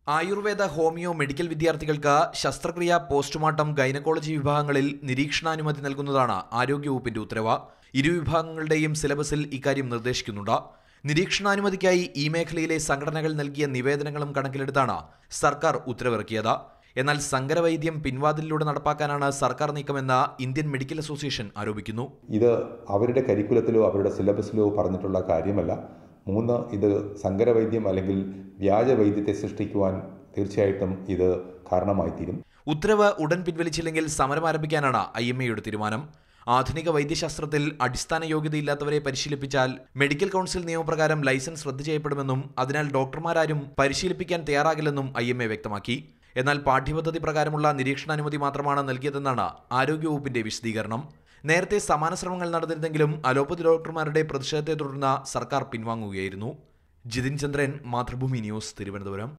Ayurveda homeo medical വിദ്യാർത്ഥികൾക്ക് ശസ്ത്രക്രിയ postmortem gynaecology വിഭാഗങ്ങളിൽ നിരീക്ഷണാനുമതി നൽകുന്നതാണ് ആരോഗ്യവകുപ്പിന്റെ ഉത്തരവ് ഇരു വിഭാഗങ്ങളുടെയും സിലബസിൽ ഇക്കാര്യം നിർദ്ദേശിക്കുന്നുണ്ട് നിരീക്ഷണാനുമതിക്കായി ഈ മേഖലയിലെ സംഘടനകൾ നൽകിയ നിവേദനങ്ങളും കണക്കിലെടുത്താണ് സർക്കാർ ഉത്തരവിറക്കിയത് എന്നാൽ സങ്കരവൈദ്യം പിൻവാതിലിലൂടെ നടപ്പാക്കാനാണ് സർക്കാർ നീക്കമെന്ന് ഇന്ത്യൻ മെഡിക്കൽ അസോസിയേഷൻ ആരോപിക്കുന്നു ഇത് അവരുടെ കരിക്കുലത്തിലോ അവരുടെ സിലബസിലോ പറഞ്ഞിട്ടുള്ള കാര്യമല്ല മൂന്ന് ഇത് സങ്കരവൈദ്യം അല്ലെങ്കിൽ വ്യാജവൈദ്യത്തെ സൃഷ്ടിക്കുവാൻ തീർച്ചയായിട്ടും ഇത് കാരണമായിത്തീരും ഉത്തരവ് ഉടൻ പിൻവലിച്ചില്ലെങ്കിൽ സമരം ആരംഭിക്കാനാണ് ഐ എം എയുടെ തീരുമാനം ആധുനിക വൈദ്യശാസ്ത്രത്തിൽ അടിസ്ഥാന യോഗ്യതയില്ലാത്തവരെ പരിശീലിപ്പിച്ചാൽ മെഡിക്കൽ കൗൺസിൽ നിയമപ്രകാരം ലൈസൻസ് റദ്ദു ചെയ്യപ്പെടുമെന്നും അതിനാൽ ഡോക്ടർമാരാരും പരിശീലിപ്പിക്കാൻ തയ്യാറാകില്ലെന്നും ഐ എം എ വ്യക്തമാക്കി എന്നാൽ പാഠ്യപദ്ധതി പ്രകാരമുള്ള നിരീക്ഷണാനുമതി മാത്രമാണ് നൽകിയതെന്നാണ് ആരോഗ്യവകുപ്പിന്റെ വിശദീകരണം നേരത്തെ സമാന ശ്രമങ്ങൾ നടന്നിരുന്നെങ്കിലും അലോപ്പതി ഡോക്ടർമാരുടെ പ്രതിഷേധത്തെ തുടർന്ന് സർക്കാർ പിൻവാങ്ങുകയായിരുന്നു ജിതിൻ ചന്ദ്രൻ മാതൃഭൂമി ന്യൂസ് തിരുവനന്തപുരം